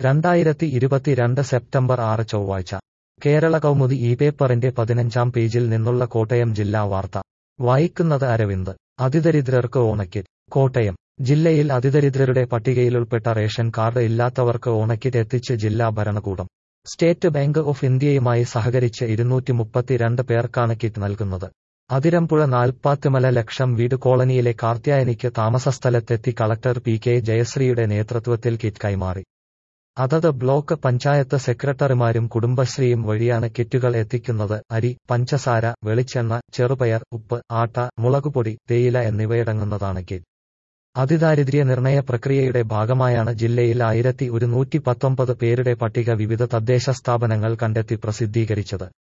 രണ്ടായിരത്തി ഇരുപത്തിരണ്ട് സെപ്റ്റംബർ ആറ് ചൊവ്വാഴ്ച കേരള കൗമുദി ഈ പേപ്പറിന്റെ പതിനഞ്ചാം പേജിൽ നിന്നുള്ള കോട്ടയം ജില്ലാ വാർത്ത വായിക്കുന്നത് അരവിന്ദ് അതിദരിദ്രർക്ക് ഓണക്കിറ്റ് കോട്ടയം ജില്ലയിൽ അതിദരിദ്രരുടെ പട്ടികയിലുൾപ്പെട്ട റേഷൻ കാർഡ് ഇല്ലാത്തവർക്ക് ഓണക്കിറ്റ് എത്തിച്ച് ജില്ലാ ഭരണകൂടം സ്റ്റേറ്റ് ബാങ്ക് ഓഫ് ഇന്ത്യയുമായി സഹകരിച്ച് ഇരുന്നൂറ്റി മുപ്പത്തിരണ്ട് പേർക്കാണ് കിറ്റ് നൽകുന്നത് അതിരമ്പുഴ നാൽപ്പാത്തുമല ലക്ഷം വീട് കോളനിയിലെ കാർത്യായനിക്ക് താമസസ്ഥലത്തെത്തി കളക്ടർ പി കെ ജയശ്രീയുടെ നേതൃത്വത്തിൽ കിറ്റ് കൈമാറി അതത് ബ്ലോക്ക് പഞ്ചായത്ത് സെക്രട്ടറിമാരും കുടുംബശ്രീയും വഴിയാണ് കിറ്റുകൾ എത്തിക്കുന്നത് അരി പഞ്ചസാര വെളിച്ചെണ്ണ ചെറുപയർ ഉപ്പ് ആട്ട മുളകുപൊടി തേയില എന്നിവയടങ്ങുന്നതാണ് കിറ്റ് അതിദാരിദ്ര്യ നിർണയ പ്രക്രിയയുടെ ഭാഗമായാണ് ജില്ലയിൽ ആയിരത്തി ഒരുന്നൂറ്റി പത്തൊമ്പത് പേരുടെ പട്ടിക വിവിധ തദ്ദേശ സ്ഥാപനങ്ങൾ കണ്ടെത്തി പ്രസിദ്ധീകരിച്ചത്